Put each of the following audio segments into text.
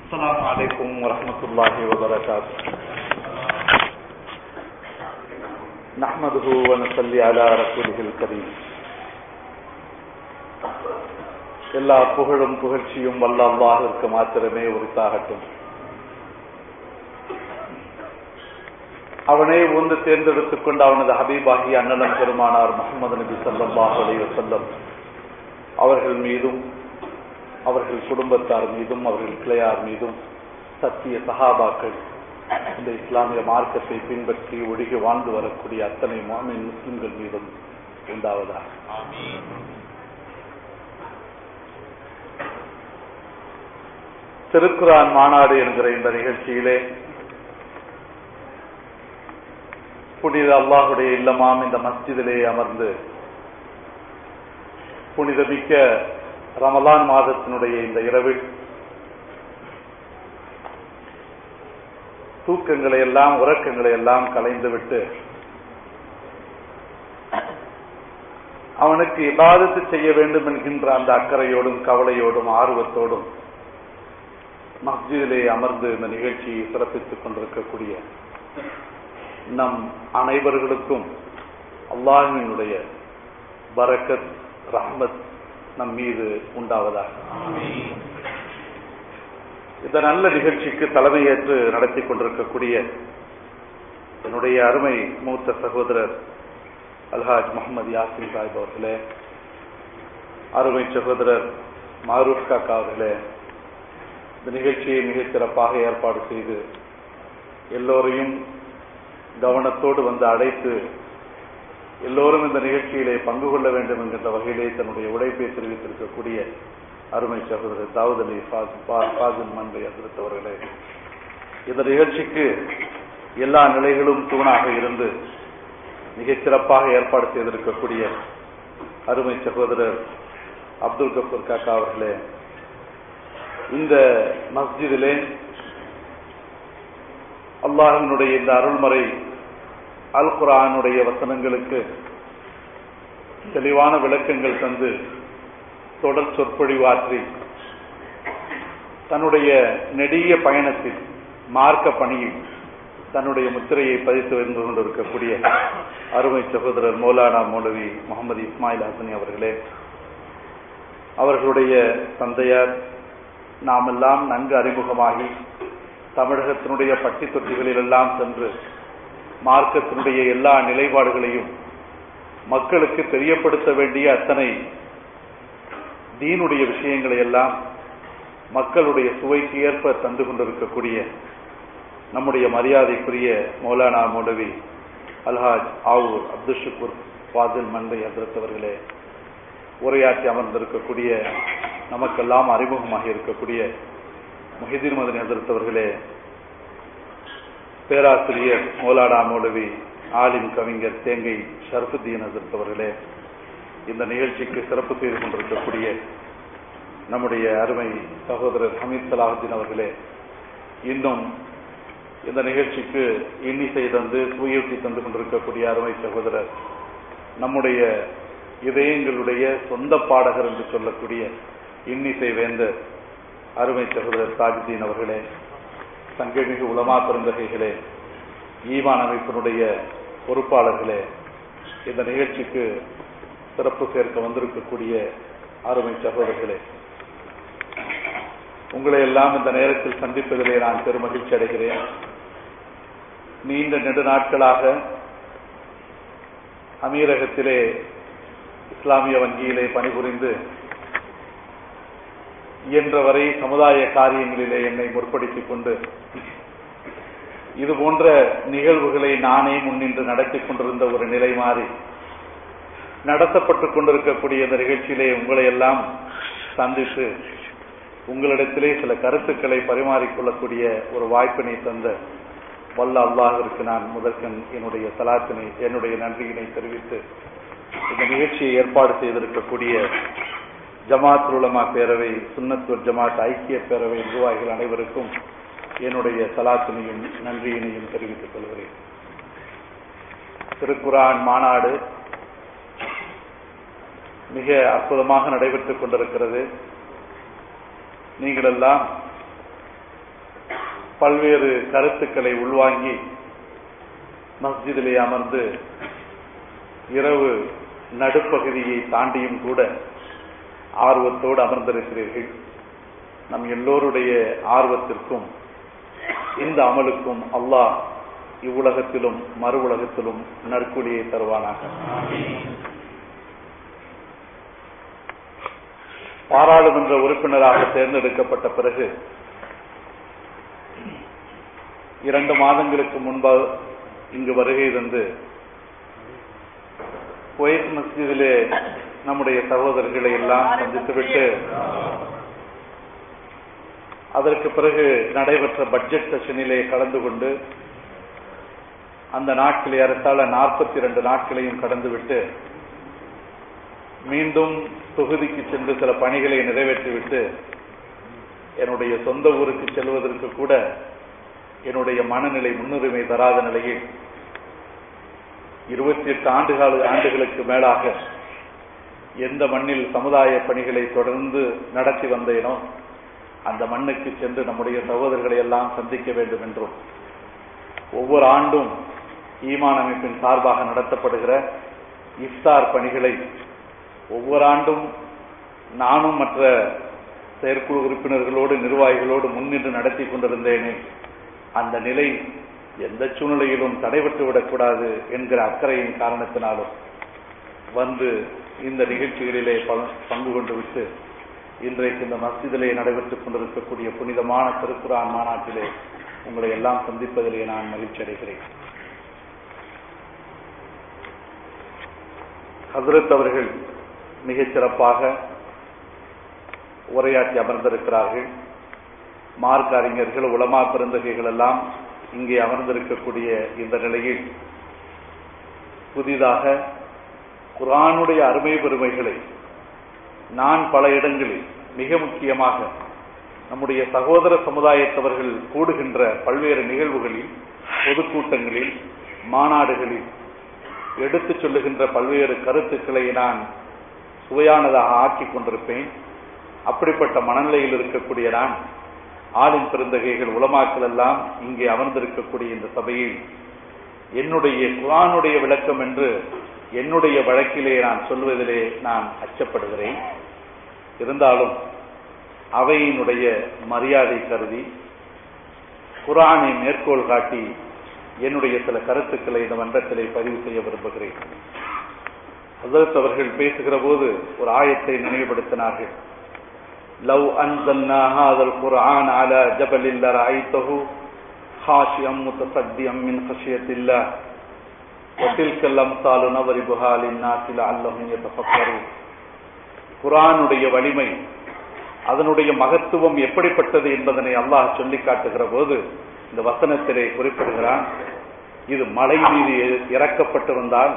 السلام عليكم ورحمة الله وبركاته نحمده ونصلي على رسوله الكريم எல்லா புகழும் புகழ்ச்சியும் வல்ல அல்லாஹிற்கு மாத்திரமே உரித்தாகட்டும் அவனே உந்து தேர்ந்தெடுத்துக் கொண்டு அவனது ஹபீபாகி அண்ணலம் பெருமானார் முகமது நபி சல்லாஹ் அலி வசல்லம் அவர்கள் மீதும் அவர்கள் குடும்பத்தார் மீதும் அவர்கள் கிளையார் மீதும் சத்திய சஹாபாக்கள் இந்த இஸ்லாமிய மார்க்கத்தை பின்பற்றி ஒழுகி வாழ்ந்து வரக்கூடிய அத்தனை மாமின் முஸ்லிம்கள் மீதும் உண்டாவதாக திருக்குரான் மாநாடு என்கிற இந்த நிகழ்ச்சியிலே புனித அல்லாஹுடைய இல்லமாம் இந்த மஸ்ஜிதிலே அமர்ந்து புனிதமிக்க ரமலான் மாதத்தினுடைய இந்த இரவில் தூக்கங்களை எல்லாம் உறக்கங்களை எல்லாம் கலைந்துவிட்டு அவனுக்கு இபாதத்து செய்ய வேண்டும் என்கின்ற அந்த அக்கறையோடும் கவலையோடும் ஆர்வத்தோடும் மஸ்ஜிதிலே அமர்ந்து இந்த நிகழ்ச்சியை சிறப்பித்துக் கொண்டிருக்கக்கூடிய நம் அனைவர்களுக்கும் அல்லாஹினுடைய பரக்கத் ரஹ்மத் நம் மீது உண்டாவதாக இந்த நல்ல நிகழ்ச்சிக்கு தலைமையேற்று நடத்தி கொண்டிருக்கக்கூடிய என்னுடைய அருமை மூத்த சகோதரர் அல்ஹாஜ் முகமது யாசின் சாஹிப் அவர்களே அருமை சகோதரர் மாரூப் காக்கா அவர்களே இந்த நிகழ்ச்சியை மிகச் சிறப்பாக ஏற்பாடு செய்து எல்லோரையும் கவனத்தோடு வந்து அழைத்து எல்லோரும் இந்த நிகழ்ச்சியிலே பங்கு கொள்ள வேண்டும் என்கின்ற வகையிலே தன்னுடைய உழைப்பை தெரிவித்திருக்கக்கூடிய அருமை சகோதரர் தாவூத் அலி ஃபாசில் மன்றை அதிர்த்தவர்களே இந்த நிகழ்ச்சிக்கு எல்லா நிலைகளும் தூணாக இருந்து மிகச் சிறப்பாக ஏற்பாடு செய்திருக்கக்கூடிய அருமை சகோதரர் அப்துல் கபூர் காக்கா அவர்களே இந்த மஸ்ஜிதிலே அல்லாஹினுடைய இந்த அருள்மறை அல் குரானுடைய வசனங்களுக்கு தெளிவான விளக்கங்கள் தந்து தொடர் சொற்பொழிவாற்றி தன்னுடைய நெடிய பயணத்தில் மார்க்க பணியில் தன்னுடைய முத்திரையை பதித்து வந்து கொண்டிருக்கக்கூடிய அருமை சகோதரர் மௌலானா மௌலவி முகமது இஸ்மாயில் ஹசனி அவர்களே அவர்களுடைய தந்தையார் நாமெல்லாம் நன்கு அறிமுகமாகி தமிழகத்தினுடைய பட்டி தொட்டிகளில் எல்லாம் சென்று மார்க்கத்தினுடைய எல்லா நிலைப்பாடுகளையும் மக்களுக்கு தெரியப்படுத்த வேண்டிய அத்தனை தீனுடைய விஷயங்களை எல்லாம் மக்களுடைய சுவைக்கு ஏற்ப தந்து கொண்டிருக்கக்கூடிய நம்முடைய மரியாதைக்குரிய மௌலானா மௌலவி அல்ஹாஜ் ஆவூர் அப்துல் ஷுக்கூர் ஃபாதில் மண்டை அதிர்த்தவர்களே உரையாற்றி அமர்ந்திருக்கக்கூடிய நமக்கெல்லாம் அறிமுகமாக இருக்கக்கூடிய முஹிதீன் மதனை அதிர்த்தவர்களே பேராசிரியர் மௌலானா மௌலவி ஆலிம் கவிஞர் தேங்கை ஷர்ஃபுத்தீன் அதிர்த்தவர்களே இந்த நிகழ்ச்சிக்கு சிறப்பு செய்து கொண்டிருக்கக்கூடிய நம்முடைய அருமை சகோதரர் ஹமீத் சலாஹுத்தீன் அவர்களே இன்னும் இந்த நிகழ்ச்சிக்கு இன்னிசை தந்து தூயூட்டி தந்து கொண்டிருக்கக்கூடிய அருமை சகோதரர் நம்முடைய இதயங்களுடைய சொந்த பாடகர் என்று சொல்லக்கூடிய இன்னிசை வேந்தர் அருமை சகோதரர் தாஜுதீன் அவர்களே சங்கமிகு உலமா பெருந்தகைகளே ஈவான் அமைப்பினுடைய பொறுப்பாளர்களே இந்த நிகழ்ச்சிக்கு சிறப்பு சேர்க்க வந்திருக்கக்கூடிய அருமை சகோதரர்களே உங்களை எல்லாம் இந்த நேரத்தில் சந்திப்பதிலே நான் பெருமகிழ்ச்சி அடைகிறேன் நீண்ட நெடு நாட்களாக அமீரகத்திலே இஸ்லாமிய வங்கியிலே பணிபுரிந்து இயன்றவரை சமுதாய காரியங்களிலே என்னை முற்படுத்திக் கொண்டு இது போன்ற நிகழ்வுகளை நானே முன்னின்று நடத்தி கொண்டிருந்த ஒரு நிலை மாறி நடத்தப்பட்டுக் கொண்டிருக்கக்கூடிய இந்த நிகழ்ச்சியிலே உங்களை எல்லாம் சந்தித்து உங்களிடத்திலே சில கருத்துக்களை பரிமாறிக்கொள்ளக்கூடிய ஒரு வாய்ப்பினை தந்த வல்ல அல்லாஹிற்கு நான் முதற்கண் என்னுடைய சலாத்தினை என்னுடைய நன்றியினை தெரிவித்து இந்த நிகழ்ச்சியை ஏற்பாடு செய்திருக்கக்கூடிய ஜமாத் உலமா பேரவை சுன்னத்துர் ஜமாத் ஐக்கிய பேரவை நிர்வாகிகள் அனைவருக்கும் என்னுடைய சலாத்தினையும் நன்றியினையும் தெரிவித்துக் கொள்கிறேன் திருக்குரான் மாநாடு மிக அற்புதமாக நடைபெற்றுக் கொண்டிருக்கிறது நீங்களெல்லாம் பல்வேறு கருத்துக்களை உள்வாங்கி மஸ்ஜிதிலே அமர்ந்து இரவு நடுப்பகுதியை தாண்டியும் கூட ஆர்வத்தோடு அமர்ந்திருக்கிறீர்கள் நம் எல்லோருடைய ஆர்வத்திற்கும் இந்த அமலுக்கும் அல்லாஹ் இவ்வுலகத்திலும் மறு உலகத்திலும் நற்கூலியை தருவானாக பாராளுமன்ற உறுப்பினராக தேர்ந்தெடுக்கப்பட்ட பிறகு இரண்டு மாதங்களுக்கு முன்பாக இங்கு வருகை தந்து குவைத் மஸ்ஜிதிலே நம்முடைய சகோதரர்களை எல்லாம் சந்தித்துவிட்டு அதற்கு பிறகு நடைபெற்ற பட்ஜெட் செஷனிலே கலந்து கொண்டு அந்த நாட்களை அரசால நாற்பத்தி இரண்டு நாட்களையும் கடந்துவிட்டு மீண்டும் தொகுதிக்கு சென்று சில பணிகளை நிறைவேற்றிவிட்டு என்னுடைய சொந்த ஊருக்கு செல்வதற்கு கூட என்னுடைய மனநிலை முன்னுரிமை தராத நிலையில் இருபத்தி எட்டு ஆண்டுகால ஆண்டுகளுக்கு மேலாக எந்த மண்ணில் சமுதாய பணிகளை தொடர்ந்து நடத்தி வந்தேனோ அந்த மண்ணுக்கு சென்று நம்முடைய சகோதரர்களை எல்லாம் சந்திக்க வேண்டும் என்றும் ஒவ்வொரு ஆண்டும் ஈமான் அமைப்பின் சார்பாக நடத்தப்படுகிற இஃப்தார் பணிகளை ஒவ்வொரு ஆண்டும் நானும் மற்ற செயற்குழு உறுப்பினர்களோடு நிர்வாகிகளோடு முன்னின்று நடத்தி கொண்டிருந்தேனே அந்த நிலை எந்த சூழ்நிலையிலும் தடைபட்டு விடக்கூடாது என்கிற அக்கறையின் காரணத்தினாலும் வந்து இந்த நிகழ்ச்சிகளிலே பங்கு கொண்டு விட்டு இன்றைக்கு இந்த மஸ்ஜிதிலே நடைபெற்றுக் கொண்டிருக்கக்கூடிய புனிதமான திருக்குறான் மாநாட்டிலே உங்களை எல்லாம் சந்திப்பதிலே நான் மகிழ்ச்சி அடைகிறேன் ஹசரத் அவர்கள் மிகச் சிறப்பாக உரையாற்றி அமர்ந்திருக்கிறார்கள் மார்க் அறிஞர்கள் உலமா பெருந்தகைகள் எல்லாம் இங்கே அமர்ந்திருக்கக்கூடிய இந்த நிலையில் புதிதாக குரானுடைய அருமை பெருமைகளை நான் பல இடங்களில் மிக முக்கியமாக நம்முடைய சகோதர சமுதாயத்தவர்கள் கூடுகின்ற பல்வேறு நிகழ்வுகளில் பொதுக்கூட்டங்களில் மாநாடுகளில் எடுத்துச் சொல்லுகின்ற பல்வேறு கருத்துக்களை நான் சுவையானதாக ஆக்கிக் கொண்டிருப்பேன் அப்படிப்பட்ட மனநிலையில் இருக்கக்கூடிய நான் ஆளின் பெருந்தகைகள் உலமாக்கள் எல்லாம் இங்கே அமர்ந்திருக்கக்கூடிய இந்த சபையில் என்னுடைய குரானுடைய விளக்கம் என்று என்னுடைய வழக்கிலே நான் சொல்வதிலே நான் அச்சப்படுகிறேன் இருந்தாலும் அவையினுடைய மரியாதை கருதி குரானை மேற்கோள் காட்டி என்னுடைய சில கருத்துக்களை இந்த மன்றத்திலே பதிவு செய்ய விரும்புகிறேன் ஹசரத் அவர்கள் பேசுகிற போது ஒரு ஆயத்தை நினைவுபடுத்தினார்கள் லவ் அன்சல்னா ஹாதல் குர்ஆன் அலா ஜபலில் லரஐதஹு خاشعا متصدعا من خشية الله وتلك الأمثال نضربها للناس لعلهم يتفكرون குரானுடைய வலிமை அதனுடைய மகத்துவம் எப்படிப்பட்டது என்பதனை அல்லாஹ் சொல்லி காட்டுகிற போது இந்த வசனத்திலே குறிப்பிடுகிறான் இது மலை மீது இறக்கப்பட்டிருந்தால்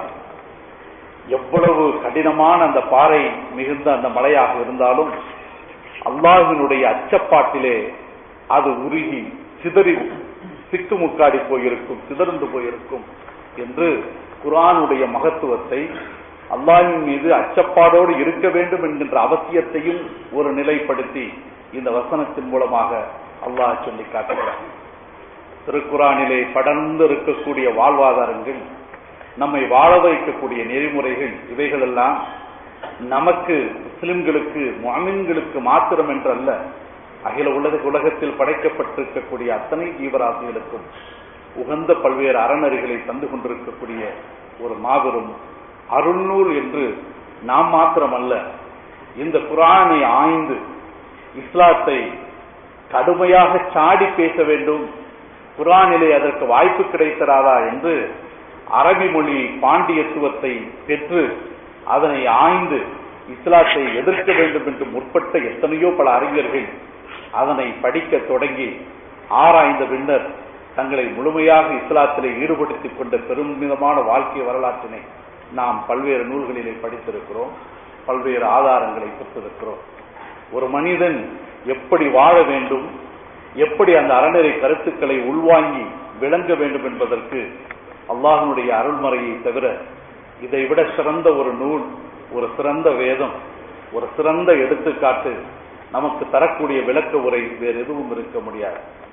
எவ்வளவு கடினமான அந்த பாறை மிகுந்த அந்த மலையாக இருந்தாலும் அல்லாஹினுடைய அச்சப்பாட்டிலே அது உருகி சிதறி சிக்குமுக்காடி போயிருக்கும் சிதறந்து போயிருக்கும் என்று குரானுடைய மகத்துவத்தை அல்லாஹின் மீது அச்சப்பாடோடு இருக்க வேண்டும் என்கின்ற அவசியத்தையும் ஒரு நிலைப்படுத்தி இந்த வசனத்தின் மூலமாக அல்லாஹ் சொல்லி காட்டுகிறார் திருக்குறானிலே படர்ந்து இருக்கக்கூடிய வாழ்வாதாரங்கள் நம்மை வாழ வைக்கக்கூடிய நெறிமுறைகள் இவைகளெல்லாம் நமக்கு முஸ்லிம்களுக்கு முஅமின்களுக்கு மாத்திரம் என்றல்ல அகில உலக உலகத்தில் படைக்கப்பட்டிருக்கக்கூடிய அத்தனை ஜீவராசிகளுக்கும் உகந்த பல்வேறு அறநெறிகளை தந்து கொண்டிருக்கக்கூடிய ஒரு மாபெரும் அருள்நூல் என்று நாம் மாத்திரமல்ல இந்த குரானை ஆய்ந்து இஸ்லாத்தை கடுமையாக சாடி பேச வேண்டும் குரானிலே அதற்கு வாய்ப்பு கிடைத்தராதா என்று அரபி மொழி பாண்டியத்துவத்தை பெற்று அதனை ஆய்ந்து இஸ்லாத்தை எதிர்க்க வேண்டும் என்று முற்பட்ட எத்தனையோ பல அறிஞர்கள் அதனை படிக்க தொடங்கி ஆராய்ந்த பின்னர் தங்களை முழுமையாக இஸ்லாத்திலே ஈடுபடுத்திக் கொண்ட பெருமிதமான வாழ்க்கை வரலாற்றினை நாம் பல்வேறு நூல்களிலே படித்திருக்கிறோம் பல்வேறு ஆதாரங்களை பெற்றிருக்கிறோம் ஒரு மனிதன் எப்படி வாழ வேண்டும் எப்படி அந்த அறநெறி கருத்துக்களை உள்வாங்கி விளங்க வேண்டும் என்பதற்கு அல்லாஹனுடைய அருள்மறையை தவிர இதை விட சிறந்த ஒரு நூல் ஒரு சிறந்த வேதம் ஒரு சிறந்த எடுத்துக்காட்டு நமக்கு தரக்கூடிய விளக்க உரை வேறு எதுவும் இருக்க முடியாது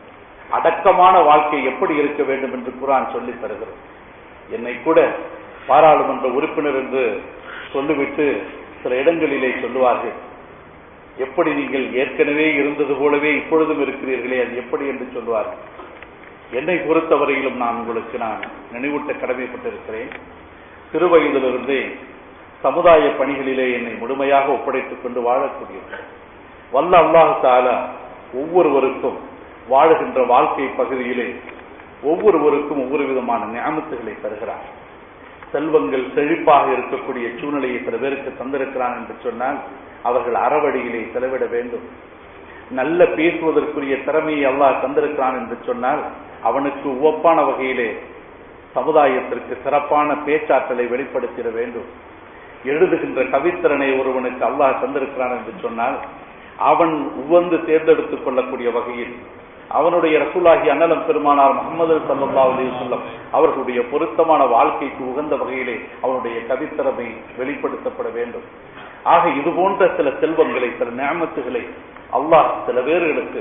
அடக்கமான வாழ்க்கை எப்படி இருக்க வேண்டும் என்று குரான் சொல்லி தருகிறது என்னை கூட பாராளுமன்ற உறுப்பினர் என்று சொல்லிவிட்டு சில இடங்களிலே சொல்லுவார்கள் எப்படி நீங்கள் ஏற்கனவே இருந்தது போலவே இப்பொழுதும் இருக்கிறீர்களே அது எப்படி என்று சொல்வார்கள் என்னை பொறுத்தவரையிலும் நான் உங்களுக்கு நான் நினைவூட்ட கடமைப்பட்டிருக்கிறேன் சிறுவயதிலிருந்தே சமுதாய பணிகளிலே என்னை முழுமையாக ஒப்படைத்துக் கொண்டு வாழக்கூடியவர் வல்ல அல்லாஹு தாலா ஒவ்வொருவருக்கும் வாழுகின்ற வாழ்க்கை பகுதியிலே ஒவ்வொருவருக்கும் ஒவ்வொரு விதமான ஞாபகத்துகளை தருகிறார் செல்வங்கள் செழிப்பாக இருக்கக்கூடிய சூழ்நிலையை சில பேருக்கு தந்திருக்கிறான் என்று சொன்னால் அவர்கள் அறவழியிலே செலவிட வேண்டும் நல்ல பேசுவதற்குரிய திறமையை அல்லாஹ் தந்திருக்கிறான் என்று சொன்னால் அவனுக்கு உவப்பான வகையிலே சமுதாயத்திற்கு சிறப்பான பேச்சாற்றலை வெளிப்படுத்திட வேண்டும் எழுதுகின்ற கவித்திறனை ஒருவனுக்கு அல்லாஹ் தந்திருக்கிறான் என்று சொன்னால் அவன் உவந்து தேர்ந்தெடுத்துக் கொள்ளக்கூடிய வகையில் அவனுடைய ரசூலாகி அன்னலம் பெருமானார் முகமது சல்லா அலி சொல்லம் அவர்களுடைய பொருத்தமான வாழ்க்கைக்கு உகந்த வகையிலே அவனுடைய கவித்திறமை வெளிப்படுத்தப்பட வேண்டும் ஆக இது போன்ற சில செல்வங்களை சில நியமத்துகளை அல்லாஹ் சில பேர்களுக்கு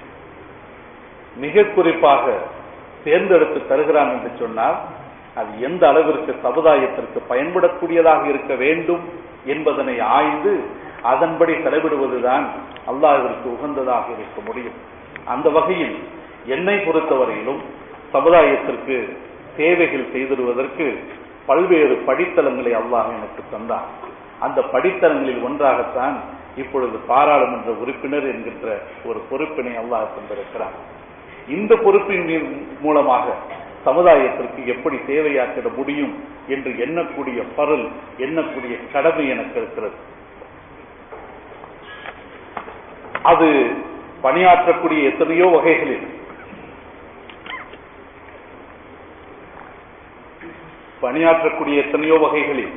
மிக குறிப்பாக தேர்ந்தெடுத்து தருகிறான் என்று சொன்னால் அது எந்த அளவிற்கு சமுதாயத்திற்கு பயன்படக்கூடியதாக இருக்க வேண்டும் என்பதனை ஆய்ந்து அதன்படி செலவிடுவதுதான் அல்லாஹிற்கு உகந்ததாக இருக்க முடியும் அந்த வகையில் என்னை பொறுத்தவரையிலும் சமுதாயத்திற்கு சேவைகள் செய்திடுவதற்கு பல்வேறு படித்தளங்களை அல்லாஹ் எனக்கு தந்தார் அந்த படித்தளங்களில் ஒன்றாகத்தான் இப்பொழுது பாராளுமன்ற உறுப்பினர் என்கின்ற ஒரு பொறுப்பினை அல்லாஹ் தந்திருக்கிறார் இந்த பொறுப்பின் மூலமாக சமுதாயத்திற்கு எப்படி சேவையாற்றிட முடியும் என்று எண்ணக்கூடிய பருள் எண்ணக்கூடிய கடமை எனக்கு இருக்கிறது அது பணியாற்றக்கூடிய எத்தனையோ வகைகளில் பணியாற்றக்கூடிய எத்தனையோ வகைகளில்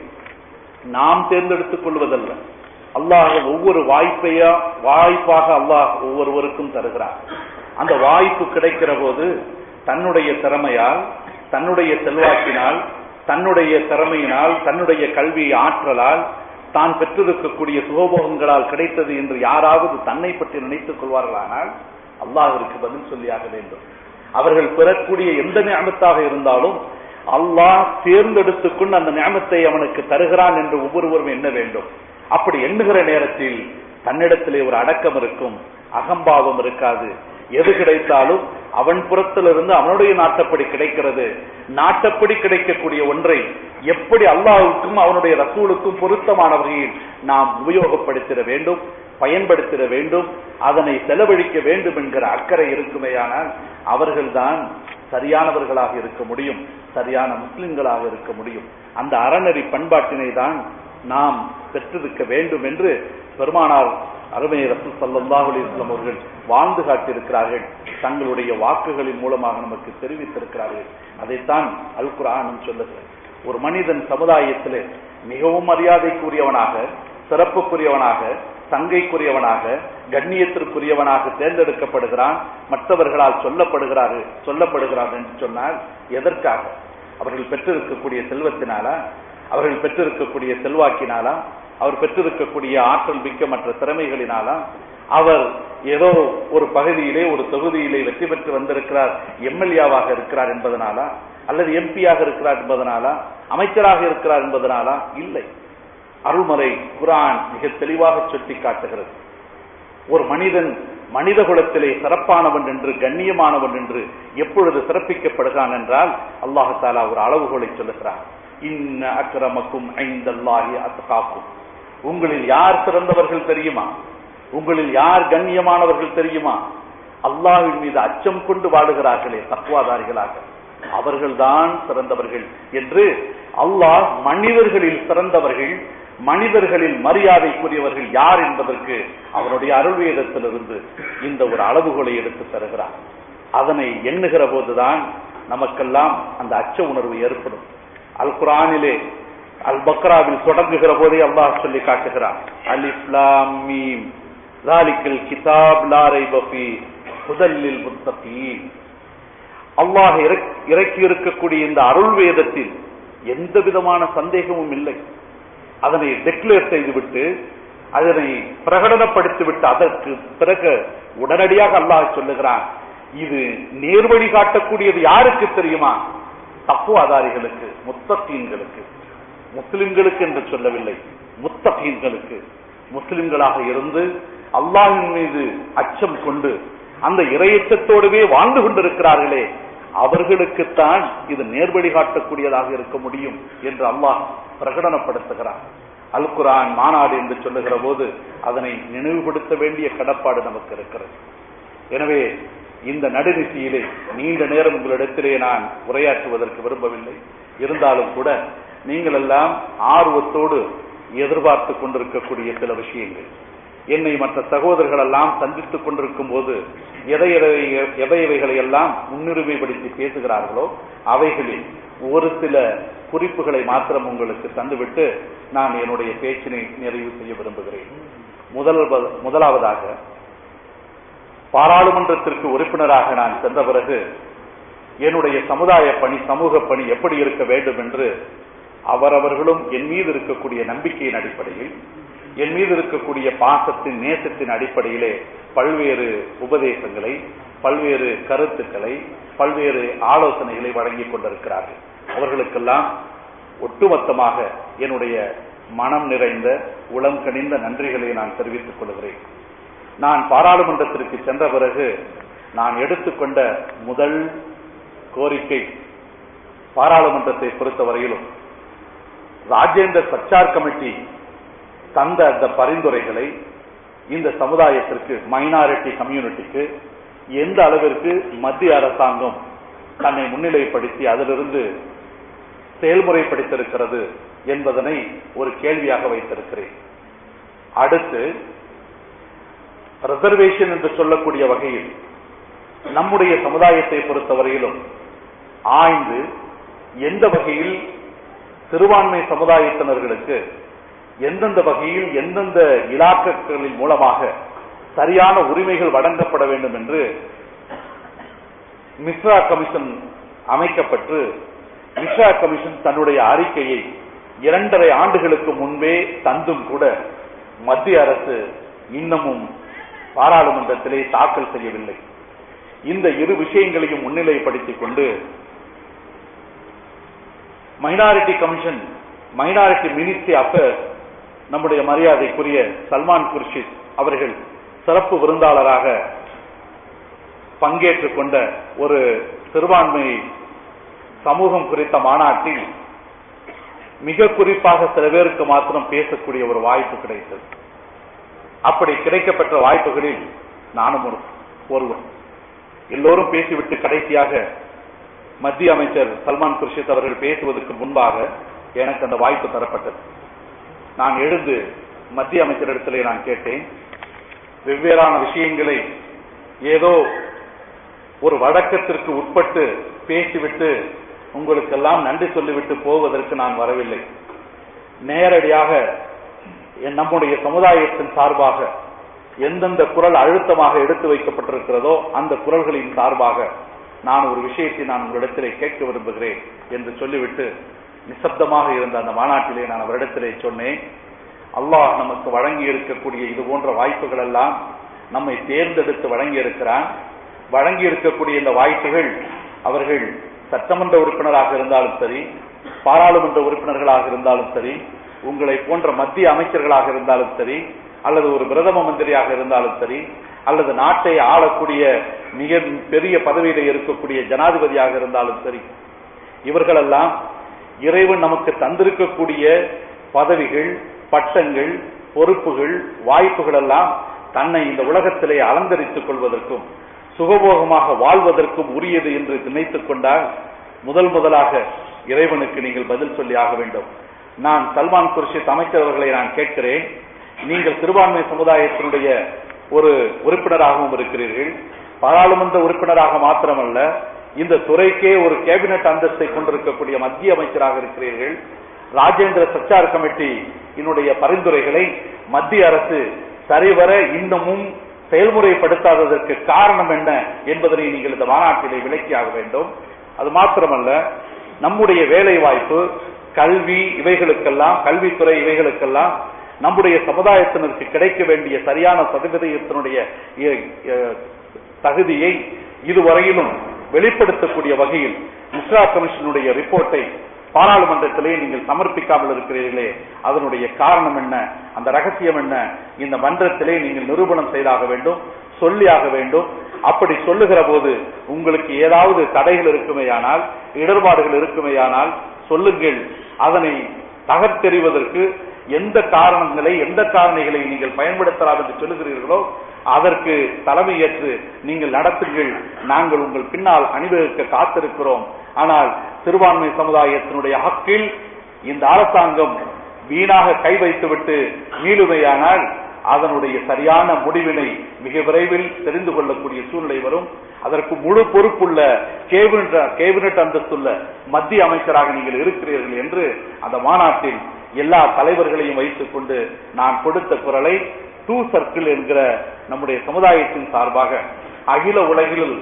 நாம் தேர்ந்தெடுத்துக் கொள்வதல்ல அல்லாஹ் ஒவ்வொரு வாய்ப்பையா வாய்ப்பாக அல்லாஹ் ஒவ்வொருவருக்கும் தருகிறார் அந்த வாய்ப்பு கிடைக்கிற போது தன்னுடைய திறமையால் தன்னுடைய செல்வாக்கினால் தன்னுடைய திறமையினால் தன்னுடைய கல்வி ஆற்றலால் தான் பெற்றிருக்கக்கூடிய சுகபோகங்களால் கிடைத்தது என்று யாராவது தன்னை பற்றி நினைத்துக் கொள்வார்களானால் அல்லாஹிற்கு பதில் சொல்லியாக வேண்டும் அவர்கள் பெறக்கூடிய எந்த ஞாபகத்தாக இருந்தாலும் அல்லாஹ் தேர்ந்தெடுத்துக் கொண்டு அந்த ஞாபகத்தை அவனுக்கு தருகிறான் என்று ஒவ்வொருவரும் எண்ண வேண்டும் அப்படி எண்ணுகிற நேரத்தில் தன்னிடத்திலே ஒரு அடக்கம் இருக்கும் அகம்பாவம் இருக்காது எது கிடைத்தாலும் அவன் புறத்திலிருந்து அவனுடைய நாட்டப்படி கிடைக்கிறது நாட்டப்படி கிடைக்கக்கூடிய ஒன்றை எப்படி அல்லாஹுக்கும் அவனுடைய ரசூலுக்கும் பொருத்தமான வகையில் நாம் உபயோகப்படுத்திட வேண்டும் பயன்படுத்திட வேண்டும் அதனை செலவழிக்க வேண்டும் என்கிற அக்கறை இருக்குமேயானால் அவர்கள்தான் சரியானவர்களாக இருக்க முடியும் சரியான முஸ்லிம்களாக இருக்க முடியும் அந்த அறநெறி பண்பாட்டினை தான் நாம் பெற்றிருக்க வேண்டும் என்று பெருமானார் அருமை ரசூல் சல்லாஹ் அலிஸ்லாம் அவர்கள் வாழ்ந்து காட்டியிருக்கிறார்கள் தங்களுடைய வாக்குகளின் மூலமாக நமக்கு தெரிவித்திருக்கிறார்கள் அதைத்தான் அல் குரானும் சொல்லுகிறது ஒரு மனிதன் சமுதாயத்திலே மிகவும் மரியாதைக்குரியவனாக சிறப்புக்குரியவனாக சங்கைக்குரியவனாக கண்ணியத்திற்குரியவனாக தேர்ந்தெடுக்கப்படுகிறான் மற்றவர்களால் சொல்லப்படுகிறார்கள் சொல்லப்படுகிறார் என்று சொன்னால் எதற்காக அவர்கள் பெற்றிருக்கக்கூடிய செல்வத்தினாலா அவர்கள் பெற்றிருக்கக்கூடிய செல்வாக்கினாலா அவர் பெற்றிருக்கக்கூடிய ஆற்றல் மிக்க மற்ற திறமைகளினாலா அவர் ஏதோ ஒரு பகுதியிலே ஒரு தொகுதியிலே வெற்றி பெற்று வந்திருக்கிறார் எம்எல்ஏவாக இருக்கிறார் என்பதனாலா அல்லது எம்பியாக இருக்கிறார் என்பதனாலா அமைச்சராக இருக்கிறார் என்பதனாலா இல்லை அருள்மறை குரான் மிக தெளிவாக சுட்டி காட்டுகிறது ஒரு மனிதன் மனித குலத்திலே சிறப்பானவன் என்று கண்ணியமானவன் என்று எப்பொழுது சிறப்பிக்கப்படுகிறான் என்றால் அல்லாஹாலா ஒரு அளவுகோலை சொல்லுகிறான் இன்ன அக்கிரமக்கும் ஐந்தல்லாஹி அத்தகாக்கும் உங்களில் யார் சிறந்தவர்கள் தெரியுமா உங்களில் யார் கண்ணியமானவர்கள் தெரியுமா அல்லாஹின் மீது அச்சம் கொண்டு வாழுகிறார்களே தக்குவாதாரிகளாக அவர்கள்தான் சிறந்தவர்கள் என்று அல்லாஹ் மனிதர்களில் சிறந்தவர்கள் மனிதர்களில் மரியாதைக்குரியவர்கள் யார் என்பதற்கு அவருடைய அருள்வேதத்திலிருந்து இந்த ஒரு அளவுகோலை எடுத்து தருகிறார் அதனை எண்ணுகிற போதுதான் நமக்கெல்லாம் அந்த அச்ச உணர்வு ஏற்படும் அல் குரானிலே அல் பக்ராவில் தொடங்குகிற போதே அல்லாஹ் சொல்லி காட்டுகிறார் அலிஸ்லாம் மீம் ذلكல் கிதாப் லா ரைப ஃபீ ஹுதல்லில் முத்தகீன் அல்லாஹ் இறக்கி இருக்கக்கூடிய இந்த அருள் வேதத்தில் எந்த விதமான சந்தேகமும் இல்லை அதனை டெக்ளேர் செய்துவிட்டு அதனை பிரகடனப்படுத்திவிட்டு அதற்கு பிறகு உடனடியாக அல்லாஹ் சொல்லுகிறான் இது நேர்வழி காட்டக்கூடியது யாருக்கு தெரியுமா தப்புவாதாரிகளுக்கு முத்தகீன்களுக்கு முஸ்லிம்களுக்கு என்று சொல்லவில்லை முத்தகீன்களுக்கு முஸ்லிம்களாக இருந்து அல்லாஹின் மீது அச்சம் கொண்டு அந்த இரையச்சத்தோடவே வாழ்ந்து கொண்டிருக்கிறார்களே அவர்களுக்குத்தான் இது நேர்வழி காட்டக்கூடியதாக இருக்க முடியும் என்று அல்லாஹ் பிரகடனப்படுத்துகிறார் அல் குரான் மாநாடு என்று சொல்லுகிற போது அதனை நினைவுபடுத்த வேண்டிய கடப்பாடு நமக்கு இருக்கிறது எனவே இந்த நடுநிசையிலே நீண்ட நேரம் உங்களிடத்திலே நான் உரையாற்றுவதற்கு விரும்பவில்லை இருந்தாலும் கூட நீங்கள் எல்லாம் ஆர்வத்தோடு எதிர்பார்த்து கொண்டிருக்கக்கூடிய சில விஷயங்கள் என்னை மற்ற சகோதரர்கள் எல்லாம் சந்தித்துக் கொண்டிருக்கும் போது எதை எவை எவைகளை எல்லாம் முன்னுரிமைப்படுத்தி பேசுகிறார்களோ அவைகளில் ஒரு சில குறிப்புகளை மாத்திரம் உங்களுக்கு தந்துவிட்டு நான் என்னுடைய பேச்சினை நிறைவு செய்ய விரும்புகிறேன் முதல் முதலாவதாக பாராளுமன்றத்திற்கு உறுப்பினராக நான் சென்ற பிறகு என்னுடைய சமுதாய பணி சமூக பணி எப்படி இருக்க வேண்டும் என்று அவரவர்களும் என் மீது இருக்கக்கூடிய நம்பிக்கையின் அடிப்படையில் என் மீது இருக்கக்கூடிய பாசத்தின் நேசத்தின் அடிப்படையிலே பல்வேறு உபதேசங்களை பல்வேறு கருத்துக்களை பல்வேறு ஆலோசனைகளை வழங்கிக் கொண்டிருக்கிறார்கள் அவர்களுக்கெல்லாம் ஒட்டுமொத்தமாக என்னுடைய மனம் நிறைந்த உளம் கனிந்த நன்றிகளை நான் தெரிவித்துக் கொள்கிறேன் நான் பாராளுமன்றத்திற்கு சென்ற பிறகு நான் எடுத்துக்கொண்ட முதல் கோரிக்கை பாராளுமன்றத்தை பொறுத்தவரையிலும் ராஜேந்திர சச்சார் கமிட்டி தந்த அந்த பரிந்துரைகளை இந்த சமுதாயத்திற்கு மைனாரிட்டி கம்யூனிட்டிக்கு எந்த அளவிற்கு மத்திய அரசாங்கம் தன்னை முன்னிலைப்படுத்தி அதிலிருந்து செயல்முறைப்படுத்திருக்கிறது என்பதனை ஒரு கேள்வியாக வைத்திருக்கிறேன் அடுத்து ரிசர்வேஷன் என்று சொல்லக்கூடிய வகையில் நம்முடைய சமுதாயத்தை பொறுத்தவரையிலும் ஆய்ந்து எந்த வகையில் சிறுபான்மை சமுதாயத்தினர்களுக்கு எந்தெந்த வகையில் எந்தெந்த இலாக்கங்களின் மூலமாக சரியான உரிமைகள் வழங்கப்பட வேண்டும் என்று மிஸ்ரா கமிஷன் அமைக்கப்பட்டு மிஸ்ரா கமிஷன் தன்னுடைய அறிக்கையை இரண்டரை ஆண்டுகளுக்கு முன்பே தந்தும் கூட மத்திய அரசு இன்னமும் பாராளுமன்றத்திலே தாக்கல் செய்யவில்லை இந்த இரு விஷயங்களையும் முன்னிலைப்படுத்திக் கொண்டு minority commission minority ministry affairs நம்முடைய மரியாதைக்குரிய சல்மான் குர்ஷித் அவர்கள் சிறப்பு விருந்தாளராக பங்கேற்றுக் கொண்ட ஒரு சிறுபான்மை சமூகம் குறித்த மாநாட்டில் மிக குறிப்பாக சில பேருக்கு மாத்திரம் பேசக்கூடிய ஒரு வாய்ப்பு கிடைத்தது அப்படி கிடைக்கப்பெற்ற வாய்ப்புகளில் நானும் ஒரு ஒருவன் எல்லோரும் பேசிவிட்டு கடைசியாக மத்திய அமைச்சர் சல்மான் குர்ஷித் அவர்கள் பேசுவதற்கு முன்பாக எனக்கு அந்த வாய்ப்பு தரப்பட்டது நான் எழுந்து மத்திய அமைச்சரிடத்திலே நான் கேட்டேன் வெவ்வேறான விஷயங்களை ஏதோ ஒரு வழக்கத்திற்கு உட்பட்டு பேசிவிட்டு உங்களுக்கெல்லாம் நன்றி சொல்லிவிட்டு போவதற்கு நான் வரவில்லை நேரடியாக நம்முடைய சமுதாயத்தின் சார்பாக எந்தெந்த குரல் அழுத்தமாக எடுத்து வைக்கப்பட்டிருக்கிறதோ அந்த குரல்களின் சார்பாக நான் ஒரு விஷயத்தை நான் உங்களிடத்திலே கேட்க விரும்புகிறேன் என்று சொல்லிவிட்டு நிசப்தமாக இருந்த அந்த மாநாட்டிலே நான் அவரிடத்திலே சொன்னேன் அல்லாஹ் நமக்கு வழங்கி இருக்கக்கூடிய இது போன்ற வாய்ப்புகள் எல்லாம் நம்மை தேர்ந்தெடுத்து வழங்கி இருக்கிறான் வழங்கி இருக்கக்கூடிய இந்த வாய்ப்புகள் அவர்கள் சட்டமன்ற உறுப்பினராக இருந்தாலும் சரி பாராளுமன்ற உறுப்பினர்களாக இருந்தாலும் சரி உங்களை போன்ற மத்திய அமைச்சர்களாக இருந்தாலும் சரி அல்லது ஒரு பிரதம மந்திரியாக இருந்தாலும் சரி அல்லது நாட்டை ஆளக்கூடிய மிக பெரிய பதவியில இருக்கக்கூடிய ஜனாதிபதியாக இருந்தாலும் சரி இவர்களெல்லாம் இறைவன் நமக்கு தந்திருக்கக்கூடிய பதவிகள் பட்டங்கள் பொறுப்புகள் வாய்ப்புகள் எல்லாம் தன்னை இந்த உலகத்திலே அலங்கரித்துக் கொள்வதற்கும் சுகபோகமாக வாழ்வதற்கும் உரியது என்று நினைத்துக் கொண்டால் முதல் முதலாக இறைவனுக்கு நீங்கள் பதில் சொல்லி ஆக வேண்டும் நான் சல்மான் குர்ஷித் அமைச்சரவர்களை நான் கேட்கிறேன் நீங்கள் சிறுபான்மை சமுதாயத்தினுடைய ஒரு உறுப்பினராகவும் இருக்கிறீர்கள் பாராளுமன்ற உறுப்பினராக மாத்திரமல்ல இந்த துறைக்கே ஒரு கேபினட் அந்தஸ்தை கொண்டிருக்கக்கூடிய மத்திய அமைச்சராக இருக்கிறீர்கள் ராஜேந்திர சச்சார் கமிட்டி என்னுடைய பரிந்துரைகளை மத்திய அரசு சரிவர இன்னமும் செயல்முறைப்படுத்தாததற்கு காரணம் என்ன என்பதனை நீங்கள் இந்த மாநாட்டிலே விளக்கியாக வேண்டும் அது மாத்திரமல்ல நம்முடைய வேலை வாய்ப்பு கல்வி இவைகளுக்கெல்லாம் கல்வித்துறை இவைகளுக்கெல்லாம் நம்முடைய சமுதாயத்தினருக்கு கிடைக்க வேண்டிய சரியான சதவீதத்தினுடைய தகுதியை இதுவரையிலும் வெளிப்படுத்தக்கூடிய வகையில் இஸ்ரா கமிஷனுடைய ரிப்போர்ட்டை பாராளுமன்றத்திலே நீங்கள் சமர்ப்பிக்காமல் இருக்கிறீர்களே அதனுடைய காரணம் என்ன அந்த ரகசியம் என்ன இந்த மன்றத்திலே நீங்கள் நிரூபணம் செய்தாக வேண்டும் சொல்லியாக வேண்டும் அப்படி சொல்லுகிற போது உங்களுக்கு ஏதாவது தடைகள் இருக்குமேயானால் இடர்பாடுகள் இருக்குமேயானால் சொல்லுங்கள் அதனை தகர்த்தெறிவதற்கு எந்த காரணங்களை எந்த காரணிகளை நீங்கள் பயன்படுத்தலாம் என்று சொல்லுகிறீர்களோ அதற்கு தலைமையேற்று நீங்கள் நடத்துங்கள் நாங்கள் உங்கள் பின்னால் அணிவகுக்க காத்திருக்கிறோம் ஆனால் சிறுபான்மை சமுதாயத்தினுடைய ஹக்கில் இந்த அரசாங்கம் வீணாக கை வைத்துவிட்டு மீளுமையானால் அதனுடைய சரியான முடிவினை மிக விரைவில் தெரிந்து கொள்ளக்கூடிய சூழ்நிலை வரும் அதற்கு முழு பொறுப்புள்ள கேபினட் கேபினட் அந்தஸ்துள்ள மத்திய அமைச்சராக நீங்கள் இருக்கிறீர்கள் என்று அந்த மாநாட்டில் எல்லா தலைவர்களையும் வைத்துக் கொண்டு நான் கொடுத்த குரலை டூ சர்க்கிள் என்கிற நம்முடைய சமுதாயத்தின் சார்பாக அகில உலகில்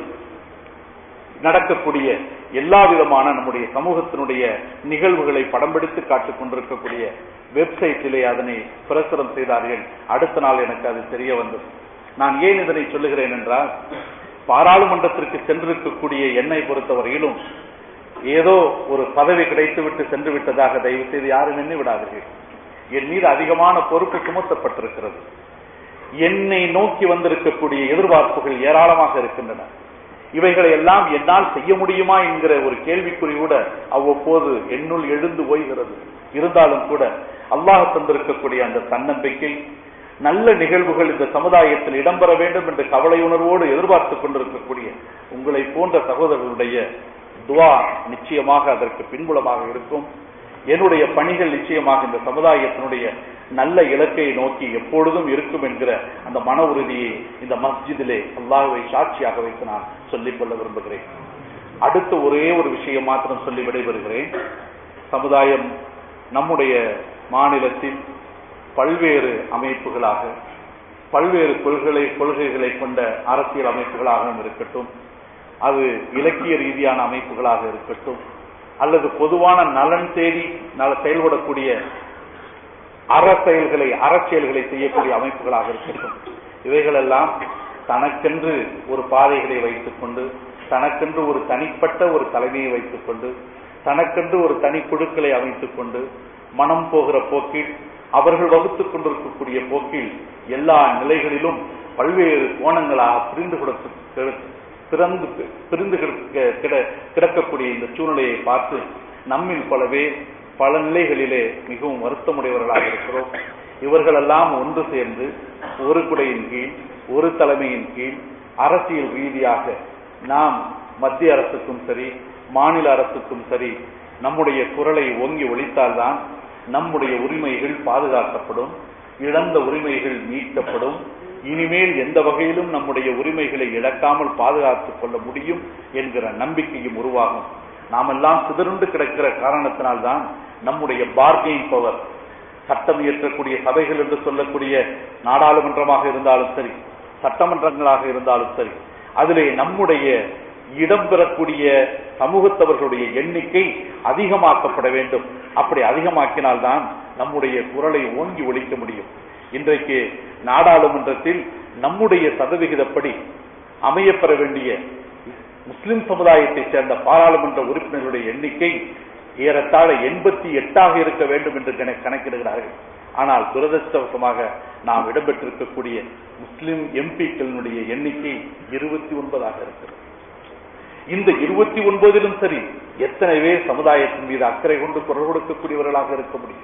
நடக்கக்கூடிய எல்லா விதமான நம்முடைய சமூகத்தினுடைய நிகழ்வுகளை படம் பிடித்து காட்டிக் கொண்டிருக்கக்கூடிய வெப்சைட்டிலே அதனை பிரசுரம் செய்தார்கள் அடுத்த நாள் எனக்கு அது தெரிய வந்தது நான் ஏன் இதனை சொல்லுகிறேன் என்றால் பாராளுமன்றத்திற்கு சென்றிருக்கக்கூடிய என்னை பொறுத்தவரையிலும் ஏதோ ஒரு பதவி கிடைத்துவிட்டு சென்று விட்டதாக தயவு செய்து யாரும் எண்ணி விடாதீர்கள் என் மீது அதிகமான பொறுப்பு சுமத்தப்பட்டிருக்கிறது என்னை நோக்கி வந்திருக்கக்கூடிய எதிர்பார்ப்புகள் ஏராளமாக இருக்கின்றன இவைகளை எல்லாம் என்னால் செய்ய முடியுமா என்கிற ஒரு கேள்விக்குறி கூட அவ்வப்போது என்னுள் எழுந்து ஓய்கிறது இருந்தாலும் கூட அல்லாஹ் தந்திருக்கக்கூடிய அந்த தன்னம்பிக்கை நல்ல நிகழ்வுகள் இந்த சமுதாயத்தில் இடம்பெற வேண்டும் என்ற கவலை உணர்வோடு எதிர்பார்த்துக் கொண்டிருக்கக்கூடிய உங்களை போன்ற சகோதரர்களுடைய துவா நிச்சயமாக அதற்கு பின்புலமாக இருக்கும் என்னுடைய பணிகள் நிச்சயமாக இந்த சமுதாயத்தினுடைய நல்ல இலக்கை நோக்கி எப்பொழுதும் இருக்கும் என்கிற அந்த மன உறுதியை இந்த மஸ்ஜிதிலே அல்லாஹுவை சாட்சியாக வைத்து நான் சொல்லிக் கொள்ள விரும்புகிறேன் அடுத்த ஒரே ஒரு விஷயம் மாத்திரம் சொல்லி விடைபெறுகிறேன் சமுதாயம் நம்முடைய மாநிலத்தில் பல்வேறு அமைப்புகளாக பல்வேறு கொள்கை கொள்கைகளை கொண்ட அரசியல் அமைப்புகளாகவும் இருக்கட்டும் அது இலக்கிய ரீதியான அமைப்புகளாக இருக்கட்டும் அல்லது பொதுவான நலன் தேடி செயல்படக்கூடிய அறச்செயல்களை அறச்செயல்களை செய்யக்கூடிய அமைப்புகளாக இருக்கட்டும் இவைகளெல்லாம் தனக்கென்று ஒரு பாதைகளை வைத்துக் கொண்டு தனக்கென்று ஒரு தனிப்பட்ட ஒரு தலைமையை வைத்துக் கொண்டு தனக்கென்று ஒரு தனி குழுக்களை அமைத்துக் கொண்டு மனம் போகிற போக்கில் அவர்கள் வகுத்துக் கொண்டிருக்கக்கூடிய போக்கில் எல்லா நிலைகளிலும் பல்வேறு கோணங்களாக பிரிந்து கொடுத்து பிறந்து பிரிந்து கிடக்கக்கூடிய இந்த சூழ்நிலையை பார்த்து நம்மில் பலவே பல நிலைகளிலே மிகவும் வருத்தமுடையவர்களாக இருக்கிறோம் இவர்களெல்லாம் ஒன்று சேர்ந்து ஒரு குடையின் கீழ் ஒரு தலைமையின் கீழ் அரசியல் ரீதியாக நாம் மத்திய அரசுக்கும் சரி மாநில அரசுக்கும் சரி நம்முடைய குரலை ஓங்கி ஒழித்தால்தான் நம்முடைய உரிமைகள் பாதுகாக்கப்படும் இழந்த உரிமைகள் மீட்கப்படும் இனிமேல் எந்த வகையிலும் நம்முடைய உரிமைகளை இழக்காமல் பாதுகாத்துக் கொள்ள முடியும் என்கிற நம்பிக்கையும் உருவாகும் நாமெல்லாம் சிதறுண்டு கிடக்கிற காரணத்தினால்தான் நம்முடைய பார்கெயின் பவர் சட்டம் இயற்றக்கூடிய சபைகள் என்று சொல்லக்கூடிய நாடாளுமன்றமாக இருந்தாலும் சரி சட்டமன்றங்களாக இருந்தாலும் சரி அதிலே நம்முடைய இடம்பெறக்கூடிய சமூகத்தவர்களுடைய எண்ணிக்கை அதிகமாக்கப்பட வேண்டும் அப்படி அதிகமாக்கினால்தான் நம்முடைய குரலை ஓங்கி ஒழிக்க முடியும் இன்றைக்கு நாடாளுமன்றத்தில் நம்முடைய சதவிகிதப்படி அமையப்பெற வேண்டிய முஸ்லிம் சமுதாயத்தைச் சேர்ந்த பாராளுமன்ற உறுப்பினர்களுடைய எண்ணிக்கை ஏறத்தாழ எண்பத்தி எட்டாக இருக்க வேண்டும் என்று கணக்கிடுகிறார்கள் ஆனால் துரதிருஷ்டவசமாக நாம் இடம்பெற்றிருக்கக்கூடிய முஸ்லிம் எம்பிக்களினுடைய எண்ணிக்கை இருபத்தி ஒன்பதாக இருக்கிறது இந்த இருபத்தி ஒன்பதிலும் சரி எத்தனை பேர் சமுதாயத்தின் மீது அக்கறை கொண்டு குரல் கொடுக்கக்கூடியவர்களாக இருக்க முடியும்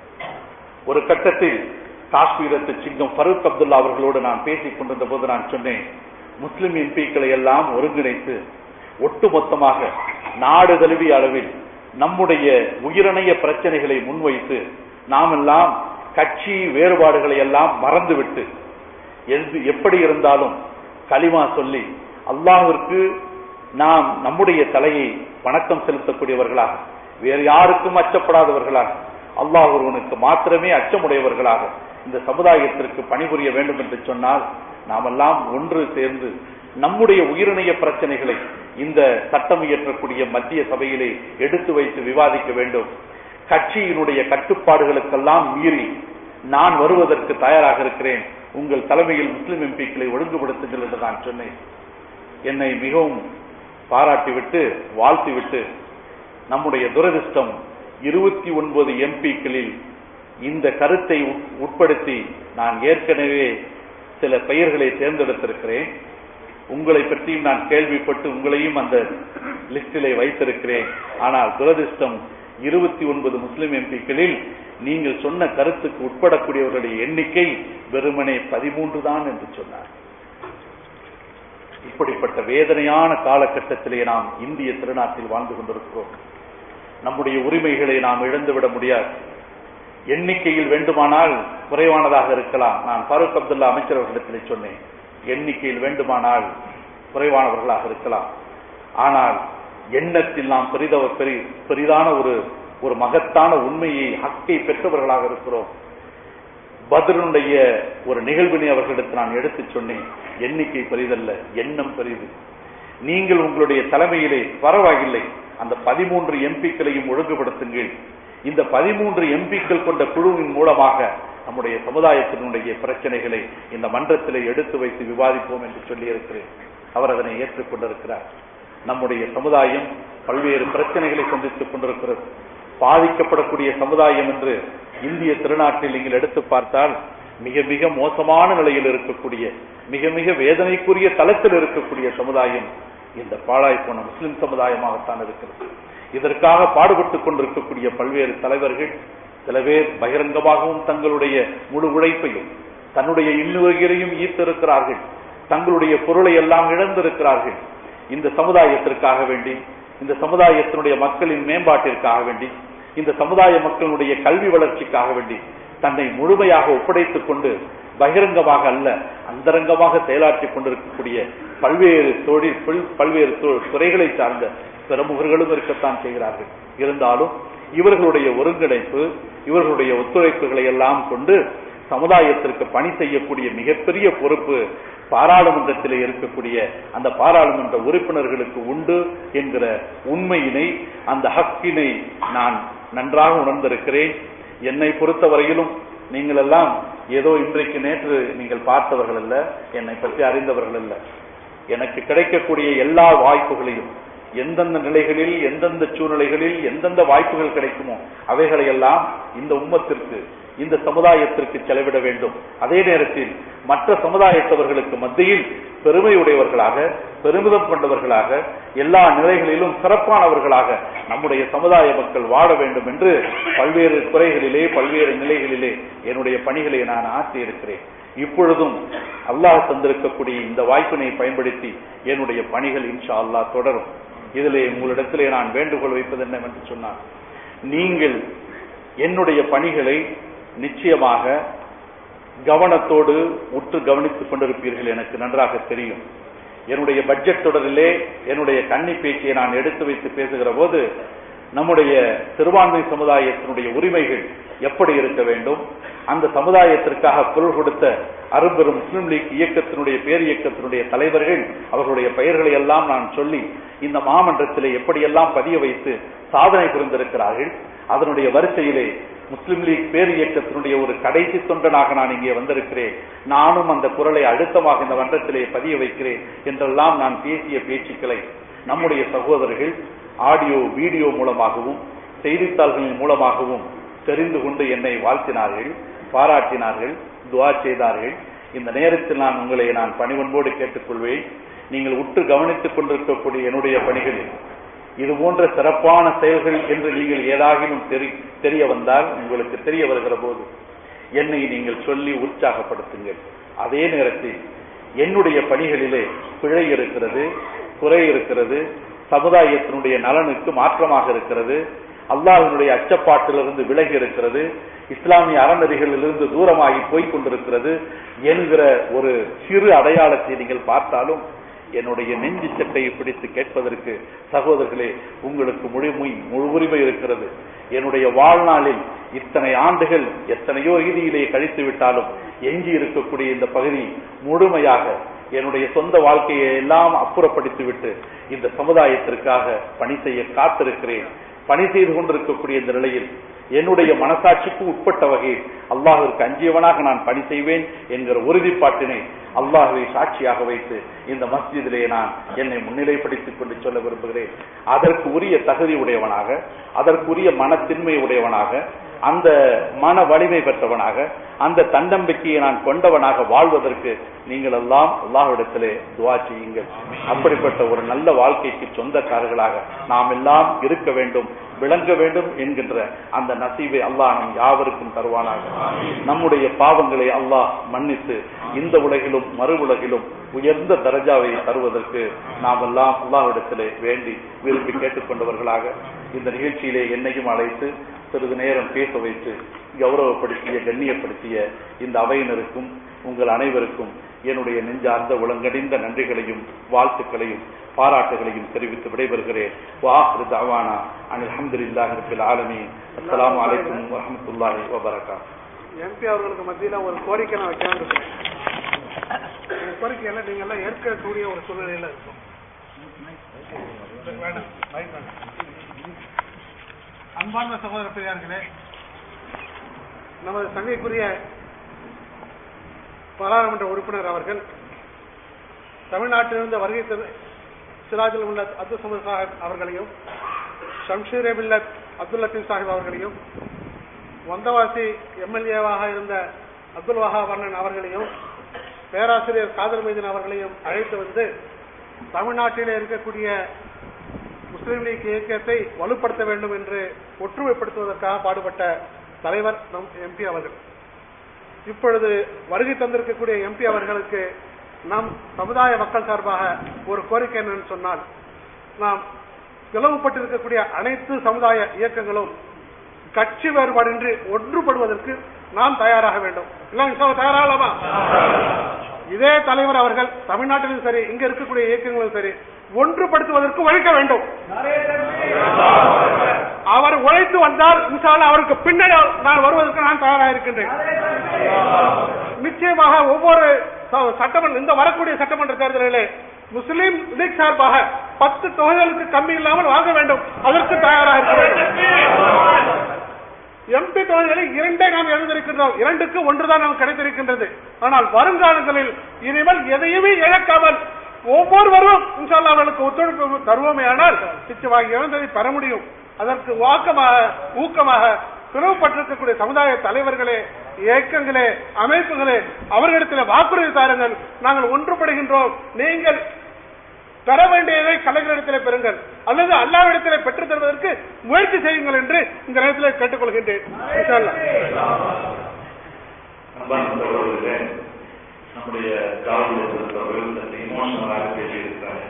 ஒரு கட்டத்தில் காஷ்மீரத்து சிங்கம் ஃபரூக் அப்துல்லா அவர்களோடு நான் பேசிக் கொண்டிருந்த போது நான் சொன்னேன் முஸ்லிம் எம்பிக்களை எல்லாம் ஒருங்கிணைத்து ஒட்டுமொத்தமாக நாடு தழுவிய அளவில் நம்முடைய உயிரணைய பிரச்சனைகளை முன்வைத்து நாம் எல்லாம் கட்சி வேறுபாடுகளை எல்லாம் மறந்துவிட்டு எப்படி இருந்தாலும் களிமா சொல்லி அல்லாஹிற்கு நாம் நம்முடைய தலையை வணக்கம் செலுத்தக்கூடியவர்களாக வேறு யாருக்கும் அச்சப்படாதவர்களாக அல்லாஹ் ஒருவனுக்கு மாத்திரமே அச்சமுடையவர்களாக இந்த சமுதாயத்திற்கு பணிபுரிய வேண்டும் என்று சொன்னால் நாமெல்லாம் ஒன்று சேர்ந்து நம்முடைய உயிரிணைய பிரச்சனைகளை இந்த சட்டம் இயற்றக்கூடிய மத்திய சபையிலே எடுத்து வைத்து விவாதிக்க வேண்டும் கட்சியினுடைய கட்டுப்பாடுகளுக்கெல்லாம் மீறி நான் வருவதற்கு தயாராக இருக்கிறேன் உங்கள் தலைமையில் முஸ்லிம் எம்பிக்களை ஒழுங்குபடுத்துங்கள் என்று நான் சொன்னேன் என்னை மிகவும் பாராட்டிவிட்டு வாழ்த்திவிட்டு நம்முடைய துரதிர்ஷ்டம் இருபத்தி ஒன்பது எம்பிக்களில் இந்த கருத்தை உட்படுத்தி நான் ஏற்கனவே சில பெயர்களை தேர்ந்தெடுத்திருக்கிறேன் உங்களை பற்றியும் நான் கேள்விப்பட்டு உங்களையும் அந்த லிஸ்டிலே வைத்திருக்கிறேன் ஆனால் துரதிர்ஷ்டம் இருபத்தி ஒன்பது முஸ்லிம் எம்பிக்களில் நீங்கள் சொன்ன கருத்துக்கு உட்படக்கூடியவர்களுடைய எண்ணிக்கை வெறுமனே பதிமூன்று தான் என்று சொன்னார் இப்படிப்பட்ட வேதனையான காலகட்டத்திலே நாம் இந்திய திருநாட்டில் வாழ்ந்து கொண்டிருக்கிறோம் நம்முடைய உரிமைகளை நாம் இழந்துவிட முடியாது எண்ணிக்கையில் வேண்டுமானால் குறைவானதாக இருக்கலாம் நான் ஃபாரூக் அப்துல்லா அமைச்சர் அவர்களிடத்திலே சொன்னேன் எண்ணிக்கையில் வேண்டுமானால் குறைவானவர்களாக இருக்கலாம் ஆனால் எண்ணத்தில் நாம் பெரிதவ பெரி பெரிதான ஒரு ஒரு மகத்தான உண்மையை ஹக்கை பெற்றவர்களாக இருக்கிறோம் பத்ரனுடைய ஒரு நிகழ்வினை அவர்களிடத்தில் நான் எடுத்துச் சொன்னேன் எண்ணிக்கை பெரிதல்ல எண்ணம் பெரிது நீங்கள் உங்களுடைய தலைமையிலே பரவாயில்லை அந்த பதிமூன்று எம்பிக்களையும் ஒழுங்குபடுத்துங்கள் இந்த பதிமூன்று எம்பிக்கள் கொண்ட குழுவின் மூலமாக நம்முடைய சமுதாயத்தினுடைய பிரச்சனைகளை இந்த மன்றத்திலே எடுத்து வைத்து விவாதிப்போம் என்று சொல்லி இருக்கிறேன் அவர் அதனை ஏற்றுக்கொண்டிருக்கிறார் நம்முடைய சமுதாயம் பல்வேறு பிரச்சனைகளை சந்தித்துக் கொண்டிருக்கிறது பாதிக்கப்படக்கூடிய சமுதாயம் என்று இந்திய திருநாட்டில் நீங்கள் எடுத்து பார்த்தால் மிக மிக மோசமான நிலையில் இருக்கக்கூடிய மிக மிக வேதனைக்குரிய தளத்தில் இருக்கக்கூடிய சமுதாயம் இந்த பாழாய் போன முஸ்லிம் சமுதாயமாகத்தான் இருக்கிறது இதற்காக பாடுபட்டுக் கொண்டிருக்கக்கூடிய பல்வேறு தலைவர்கள் சில பேர் பகிரங்கமாகவும் தங்களுடைய முழு உழைப்பையும் தன்னுடைய இன்னுயிரையும் ஈர்த்திருக்கிறார்கள் தங்களுடைய பொருளை எல்லாம் இழந்திருக்கிறார்கள் இந்த சமுதாயத்திற்காக வேண்டி இந்த சமுதாயத்தினுடைய மக்களின் மேம்பாட்டிற்காக வேண்டி இந்த சமுதாய மக்களுடைய கல்வி வளர்ச்சிக்காக வேண்டி தன்னை முழுமையாக ஒப்படைத்துக் கொண்டு பகிரங்கமாக அல்ல அந்தரங்கமாக செயலாற்றிக் கொண்டிருக்கக்கூடிய பல்வேறு தொழில் பல்வேறு துறைகளை சார்ந்த பிரமுகர்களும் இருக்கத்தான் செய்கிறார்கள் இருந்தாலும் இவர்களுடைய ஒருங்கிணைப்பு இவர்களுடைய ஒத்துழைப்புகளை எல்லாம் கொண்டு சமுதாயத்திற்கு பணி செய்யக்கூடிய மிகப்பெரிய பொறுப்பு பாராளுமன்றத்திலே இருக்கக்கூடிய அந்த பாராளுமன்ற உறுப்பினர்களுக்கு உண்டு என்கிற உண்மையினை அந்த ஹக்கினை நான் நன்றாக உணர்ந்திருக்கிறேன் என்னை பொறுத்தவரையிலும் நீங்கள் எல்லாம் ஏதோ இன்றைக்கு நேற்று நீங்கள் பார்த்தவர்கள் அல்ல என்னை பற்றி அறிந்தவர்கள் அல்ல எனக்கு கிடைக்கக்கூடிய எல்லா வாய்ப்புகளையும் எந்தெந்த நிலைகளில் எந்தெந்த சூழ்நிலைகளில் எந்தெந்த வாய்ப்புகள் கிடைக்குமோ அவைகளை எல்லாம் இந்த உம்மத்திற்கு இந்த சமுதாயத்திற்கு செலவிட வேண்டும் அதே நேரத்தில் மற்ற சமுதாயத்தவர்களுக்கு மத்தியில் பெருமையுடையவர்களாக பெருமிதம் கொண்டவர்களாக எல்லா நிலைகளிலும் சிறப்பானவர்களாக நம்முடைய சமுதாய மக்கள் வாழ வேண்டும் என்று பல்வேறு துறைகளிலே பல்வேறு நிலைகளிலே என்னுடைய பணிகளை நான் ஆற்றி இருக்கிறேன் இப்பொழுதும் அல்லாஹ் தந்திருக்கக்கூடிய இந்த வாய்ப்பினை பயன்படுத்தி என்னுடைய பணிகள் இன்ஷா அல்லாஹ் தொடரும் இதிலே உங்களிடத்திலே நான் வேண்டுகோள் வைப்பது என்னவென்று சொன்னார் நீங்கள் என்னுடைய பணிகளை நிச்சயமாக கவனத்தோடு உற்று கவனித்துக் கொண்டிருப்பீர்கள் எனக்கு நன்றாக தெரியும் என்னுடைய பட்ஜெட் தொடரிலே என்னுடைய கன்னி பேச்சியை நான் எடுத்து வைத்து பேசுகிற போது நம்முடைய சிறுபான்மை சமுதாயத்தினுடைய உரிமைகள் எப்படி இருக்க வேண்டும் அந்த சமுதாயத்திற்காக பொருள் கொடுத்த அரும்பெரும் முஸ்லிம் லீக் இயக்கத்தினுடைய பேர் இயக்கத்தினுடைய தலைவர்கள் அவர்களுடைய பெயர்களை எல்லாம் நான் சொல்லி இந்த மாமன்றத்திலே எப்படியெல்லாம் பதிய வைத்து சாதனை புரிந்திருக்கிறார்கள் அதனுடைய வரிசையிலே முஸ்லிம் லீக் பேர் இயக்கத்தினுடைய ஒரு கடைசி தொண்டனாக நான் இங்கே வந்திருக்கிறேன் நானும் அந்த குரலை அழுத்தமாக இந்த மன்றத்திலே பதிய வைக்கிறேன் என்றெல்லாம் நான் பேசிய பேச்சுக்களை நம்முடைய சகோதரர்கள் ஆடியோ வீடியோ மூலமாகவும் செய்தித்தாள்களின் மூலமாகவும் தெரிந்து கொண்டு என்னை வாழ்த்தினார்கள் பாராட்டினார்கள் துவா செய்தார்கள் இந்த நேரத்தில் நான் உங்களை நான் பணிவன்போடு கேட்டுக்கொள்வேன் நீங்கள் உற்று கவனித்துக் கொண்டிருக்கக்கூடிய என்னுடைய பணிகளில் இது போன்ற சிறப்பான செயல்கள் என்று நீங்கள் ஏதாகிலும் தெரிய வந்தால் உங்களுக்கு தெரிய வருகிற போது என்னை நீங்கள் சொல்லி உற்சாகப்படுத்துங்கள் அதே நேரத்தில் என்னுடைய பணிகளிலே பிழை இருக்கிறது குறை இருக்கிறது சமுதாயத்தினுடைய நலனுக்கு மாற்றமாக இருக்கிறது அல்லாஹினுடைய அச்சப்பாட்டிலிருந்து விலகி இருக்கிறது இஸ்லாமிய அறநெறிகளிலிருந்து தூரமாகி போய் கொண்டிருக்கிறது என்கிற ஒரு சிறு அடையாளத்தை நீங்கள் பார்த்தாலும் என்னுடைய நெஞ்சு சட்டையை பிடித்து கேட்பதற்கு சகோதரர்களே உங்களுக்கு முழு முழு உரிமை இருக்கிறது என்னுடைய வாழ்நாளில் இத்தனை ஆண்டுகள் எத்தனையோ ரீதியிலே கழித்து விட்டாலும் எஞ்சி இருக்கக்கூடிய இந்த பகுதி முழுமையாக என்னுடைய சொந்த வாழ்க்கையை எல்லாம் அப்புறப்படுத்திவிட்டு இந்த சமுதாயத்திற்காக பணி செய்ய காத்திருக்கிறேன் பணி செய்து கொண்டிருக்கக்கூடிய இந்த நிலையில் என்னுடைய மனசாட்சிக்கு உட்பட்ட வகையில் அல்லாஹிற்கு அஞ்சியவனாக நான் பணி செய்வேன் என்கிற உறுதிப்பாட்டினை அல்லாஹுவை சாட்சியாக வைத்து இந்த மஸ்ஜிதிலே நான் என்னை முன்னிலைப்படுத்திக் கொண்டு சொல்ல விரும்புகிறேன் அதற்கு உரிய தகுதி உடையவனாக அதற்குரிய மனத்தின்மை உடையவனாக அந்த மன வலிமை பெற்றவனாக அந்த தன்னம்பிக்கையை நான் கொண்டவனாக வாழ்வதற்கு நீங்கள் எல்லாம் அல்லாஹ்விடத்திலே துவா செய்யுங்கள் அப்படிப்பட்ட ஒரு நல்ல வாழ்க்கைக்கு சொந்தக்காரர்களாக நாம் எல்லாம் இருக்க வேண்டும் விளங்க வேண்டும் என்கின்ற அந்த நசீவை அல்லாஹ் நம் யாவருக்கும் தருவானாக நம்முடைய பாவங்களை அல்லாஹ் மன்னித்து இந்த உலகிலும் மறு உலகிலும் உயர்ந்த தரஜாவை தருவதற்கு நாம் எல்லாம் அல்லாஹ்விடத்திலே வேண்டி விரும்பி கேட்டுக்கொண்டவர்களாக இந்த நிகழ்ச்சியிலே என்னையும் அழைத்து சிறிது நேரம் பேச வைத்து கௌரவப்படுத்திய கண்ணியப்படுத்திய இந்த அவையினருக்கும் உங்கள் அனைவருக்கும் என்னுடைய நெஞ்சார்ந்த உளங்கடிந்த நன்றிகளையும் வாழ்த்துக்களையும் பாராட்டுகளையும் தெரிவித்து விடைபெறுகிறேன் வாஹிரு தவானா அனில் அஹமதுல்லாஹி ரபில் ஆலமீன் அஸ்ஸலாமு அலைக்கும் வரஹ்மத்துல்லாஹி வபரகாத்துஹு எம்பி அவர்களுக்கு மத்தியில ஒரு கோரிக்கை நான் வைக்கலாம்னு இருக்கேன் இந்த கோரிக்கை எல்லாம் நீங்க எல்லாம் ஏற்கக்கூடிய ஒரு சூழ்நிலையில இருக்கும் வேண்டாம் மைக் வேண்டாம். அன்பார்ந்த சகோதர பெரியார்களே நமது சங்கைக்குரிய பாராளுமன்ற உறுப்பினர் அவர்கள் தமிழ்நாட்டிலிருந்து வருகை தரு சிராஜுல் முல்லத் அப்துல் சமது சாஹிப் அவர்களையும் ஷம்ஷீர் மில்லத் அப்துல் லத்தீப் சாஹிப் அவர்களையும் வந்தவாசி எம்எல்ஏவாக இருந்த அப்துல் வஹாப் அண்ணன் அவர்களையும் பேராசிரியர் காதர் மைதீன் அவர்களையும் அழைத்து வந்து தமிழ்நாட்டிலே இருக்கக்கூடிய முஸ்லீம் லீக் இயக்கத்தை வலுப்படுத்த வேண்டும் என்று ஒற்றுமைப்படுத்துவதற்காக பாடுபட்ட தலைவர் நம் எம்பி அவர்கள் இப்பொழுது வருகை தந்திருக்கக்கூடிய எம்பி அவர்களுக்கு நம் சமுதாய மக்கள் சார்பாக ஒரு கோரிக்கை என்னன்னு சொன்னால் நாம் பிளவுபட்டிருக்கக்கூடிய அனைத்து சமுதாய இயக்கங்களும் கட்சி வேறுபாடின்றி ஒன்றுபடுவதற்கு நாம் தயாராக வேண்டும் இல்ல இன்ஷால்லா தயாராகலாமா இதே தலைவர் அவர்கள் தமிழ்நாட்டிலும் சரி இங்க இருக்கக்கூடிய இயக்கங்களும் சரி ஒன்றுபடுத்துவதற்கு உழைக்க வேண்டும் அவர் உழைத்து வந்தால் இன்ஷால்லா அவருக்கு பின்னாடி நான் வருவதற்கு நான் தயாராக இருக்கின்றேன் நிச்சயமாக ஒவ்வொரு ச- சட்டமன்ற இந்த வரக்கூடிய சட்டமன்ற தேர்தலிலே முஸ்லீம் லீக் சார்பாக பத்து தொகைகளுக்கு கம்மி இல்லாமல் வாங்க வேண்டும் அதற்கு தயாராக இருக்கிறோம் எம்பி தொகுதிகளை இரண்டே நாம் எழுந்திருக்கின்றோம் இரண்டுக்கு ஒன்றுதான் நமக்கு கிடைத்திருக்கின்றது ஆனால் வருங்காலங்களில் இனிமேல் எதையுமே இழக்காமல் ஒவ்வொருவரும் இன்ஷால்லா அவர்களுக்கு ஒத்துழைப்பு தருவோமே ஆனால் நிச்சயமாக இழந்ததை பெற முடியும் அதற்கு வாக்கமாக ஊக்கமாக பிளவுபட்டிருக்கக்கூடிய சமுதாய தலைவர்களே இயக்கங்களே அமைப்புகளே அவர்களிடத்தில் வாக்குறுதி தாருங்கள் நாங்கள் ஒன்றுபடுகின்றோம் நீங்கள் பெற வேண்டியதை கலைஞரிடத்தில் பெறுங்கள் அல்லது அல்லாவிடத்திலே பெற்றுத் தருவதற்கு முயற்சி செய்யுங்கள் என்று இந்த நேரத்தில் கேட்டுக்கொள்கின்றேன் இன்ஷா அல்லாஹ். அன்பான சகோதரர்களே நம்முடைய காவலில் இருந்தவர்கள் சற்று இமோஷனலாக பேசியிருக்கிறார்கள்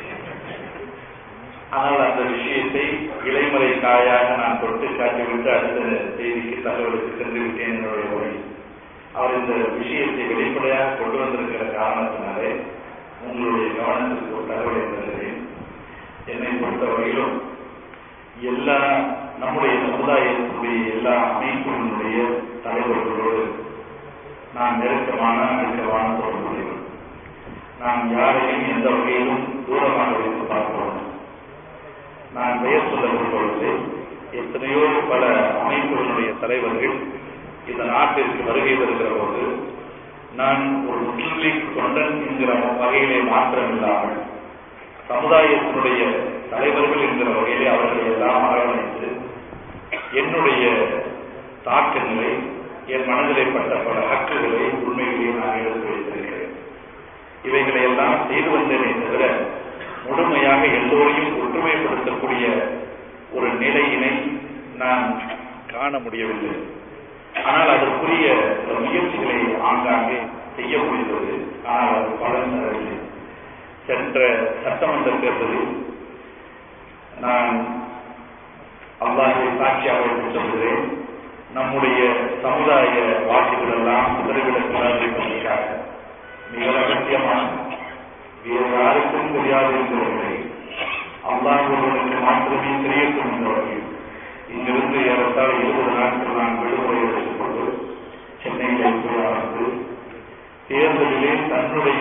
ஆனால் அந்த விஷயத்தை இலைமறை காயாக நான் தொட்டு காட்டிவிட்டு அடுத்த செய்திக்கு தகவலுக்கு சென்று விட்டேன் என்னுடைய மொழி அவர் இந்த விஷயத்தை வெளிப்படையாக கொண்டு வந்திருக்கிற காரணத்தினாலே உங்களுடைய கவனத்திற்கு ஒரு தகவலை தருகிறேன் என்னை பொறுத்தவரையிலும் எல்லா நம்முடைய சமுதாயத்துடைய எல்லா அமைப்புகளுடைய தலைவர்களோடு நான் நெருக்கமான நெருக்கமான தொடர்புடையவர் நான் யாரையும் எந்த வகையிலும் தூரமாக வைத்து பார்ப்போம் நான் பெயர் சொல்ல விரும்பவில்லை எத்தனையோ பல அமைப்புகளுடைய தலைவர்கள் இந்த நாட்டிற்கு வருகை தருகிற போது நான் ஒரு முஸ்லிம் லீக் தொண்டன் என்கிற வகையிலே மாத்திரம் இல்லாமல் சமுதாயத்தினுடைய தலைவர்கள் என்கிற வகையிலே அவர்களை எல்லாம் அரவணைத்து என்னுடைய தாக்கங்களை என் மனதிலே பட்ட பல ஹக்குகளை உண்மையிலேயே நான் எடுத்து வைத்திருக்கிறேன் இவைகளை எல்லாம் செய்து வந்தேனே தவிர முழுமையாக எல்லோரையும் ஒற்றுமைப்படுத்தக்கூடிய ஒரு நிலையினை நான் காண முடியவில்லை ஆனால் அதற்குரிய சில முயற்சிகளை ஆங்காங்கே செய்ய முடிந்தது ஆனால் அது பலன் தரவில்லை சென்ற சட்டமன்ற தேர்தலில் நான் அல்லாஹை சாட்சியாக வைத்து சொல்கிறேன் நம்முடைய சமுதாய வாக்குகள் எல்லாம் சிதறிவிடக்கூடாது என்பதற்காக மிக ரகசியமான வேறு யாருக்கும் தெரியாது என்கிறவர்களை அல்லாஹ் ஒருவனுக்கு மாத்திரமே தெரியட்டும் என்றவர்கள் இங்கிருந்து ஏறத்தாழ இருபது நாட்கள் நான் விடுமுறை எடுத்துக்கொண்டு சென்னையிலே போய் அமர்ந்து தேர்தலிலே தன்னுடைய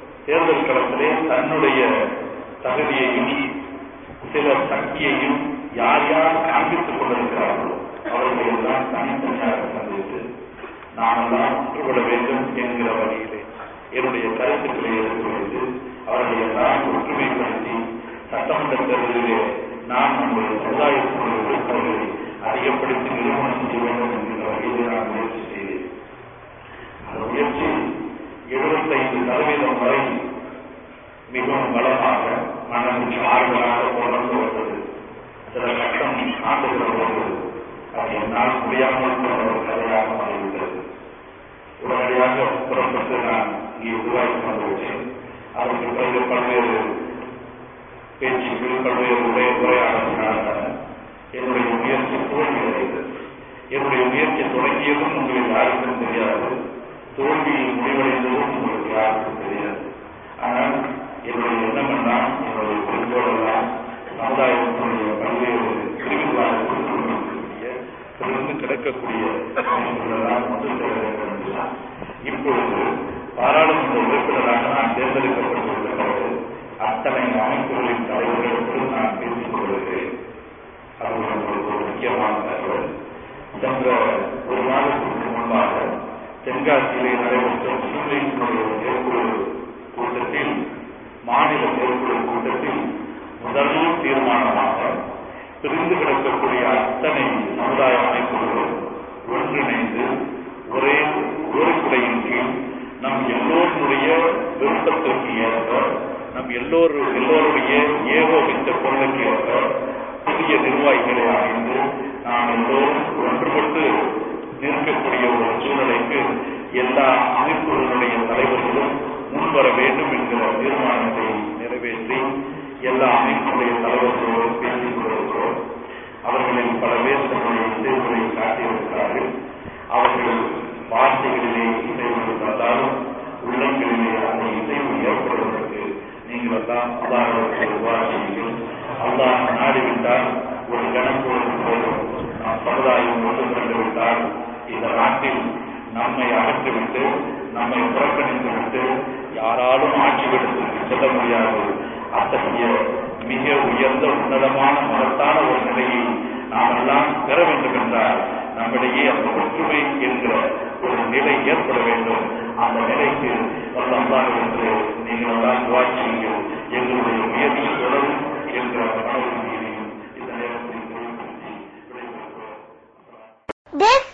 தேர்தல் களத்திலே தன்னுடைய தகுதியையும் சில சக்தியையும் யார் யார் காண்பித்துக் கொண்டிருக்கிறார்களோ அவர்களை எல்லாம் தனித்தனியாக சந்தித்து நாமெல்லாம் ஒன்றுபட வேண்டும் என்கிற வகையிலே என்னுடைய கருத்துக்களை எடுத்து வைத்து அவர்களை எல்லாம் ஒற்றுமைப்படுத்தி சட்டமன்ற தேர்தலிலே நான் நம்முடைய சமுதாயத்தினுடைய உறுப்பினர்களை அதிகப்படுத்தி நிறுவனம் செய்ய வேண்டும் என்கிற வகையிலே நான் முயற்சி செய்தேன் அந்த முயற்சி எழுபத்தைந்து சதவீதம் வரை மிகவும் பலமாக மனம் ஆறுதலாக தொடர்ந்து வந்தது சில கட்டம் ஆண்டுகிற போது அது என்னால் முடியாமல் போன ஒரு கதையாக மாறிவிட்டது உடனடியாக புறப்பட்டு நான் இங்கே உருவாக்கி வந்துவிட்டேன் அதற்கு பிறகு பல்வேறு பேச்சுக்கள் பல்வேறு உரை உரையாடல்கள் நடந்தன என்னுடைய முயற்சி தோல்வியடைந்தது என்னுடைய முயற்சி தொடங்கியதும் உங்களுக்கு யாருக்கும் தெரியாது தோல்வியில் முடிவடைந்ததும் உங்களுக்கு யாருக்கும் தெரியாது ஆனால் என்னுடைய எண்ணம் எல்லாம் என்னுடைய குறிக்கோளெல்லாம் சமுதாயத்தினுடைய பல்வேறு பிரிவுகளாக கொடுக்கக்கூடிய திறந்து கிடக்கக்கூடிய அமைப்புகளெல்லாம் ஒன்று சேர வேண்டும் என்றுதான் இப்பொழுது பாராளுமன்ற உறுப்பினராக நான் தேர்ந்தெடுக்கப்பட்டுள்ள பிறகு அத்தனை அமைப்புகளின் தலைவர்களுக்கும் நான் பேசிக் கொள்கிறேன் அது உங்களுக்கு ஒரு முக்கியமான தகவல் சென்ற ஒரு மாதத்திற்கு முன்பாக தென்காசியிலே நடைபெற்ற முஸ்லிம்களுடைய செயற்குழு கூட்டத்தில் மாநில செயற்குழு கூட்டத்தில் முதல் தீர்மானமாக பிரிந்து கிடக்கக்கூடிய அத்தனை சமுதாய அமைப்புகளும் ஒன்றிணைந்து ஒரே ஒரு குடையின் கீழ் நம் எல்லோருடைய விருப்பத்திற்கு ஏற்ப நம் எல்லோரும் எல்லோருடைய ஏகோபித்த பொருளுக்கு ஏற்ப புதிய நிர்வாகிகளை அமைந்து நாம் எல்லோரும் ஒன்றுபட்டு நிற்கக்கூடிய ஒரு சூழ்நிலைக்கு எல்லா அமைப்புகளுடைய தலைவர்களும் முன்வர வேண்டும் என்கிற தீர்மானத்தை நிறைவேற்றி எல்லா அமைப்புடைய தலைவர்களோடு பேசிக் கொண்டிருக்கிறோம் அவர்களில் பல பேர் தன்னுடைய இசைவுகளை காட்டியிருக்கிறார்கள் அவர்கள் வார்த்தைகளிலே இசைவு தந்தாலும் உள்ளங்களிலே அந்த இசைவு ஏற்படுவதற்கு நீங்கள் எல்லாம் உதாரணத்தை உருவாக்கியுங்கள் அல்லாஹ் நாடிவிட்டால் ஒரு கணப்பொழுது போதும் நாம் சமுதாயம் ஒன்று திரண்டு விட்டால் இந்த நாட்டில் நம்மை அகற்றிவிட்டு நம்மை புறக்கணித்து விட்டு யாராலும் ஆட்சி விடத்திற்கு செல்ல முடியாது அத்தகைய மிக உயர்ந்த உன்னதமான மகத்தான ஒரு நிலையை நாம் எல்லாம் பெற வேண்டும் என்றால் நம்மிடையே அந்த ஒற்றுமை என்கிற ஒரு நிலை ஏற்பட வேண்டும் அந்த நிலைக்கு வல்லம்தான் என்று நீங்கள் எல்லாம் வாட்சியுங்கள் எங்களுடைய முயற்சி தொடரும் என்ற மன உறுதியையும் இந்த நேரத்தில் தெரிவித்து விடைபெறுகிறோம் This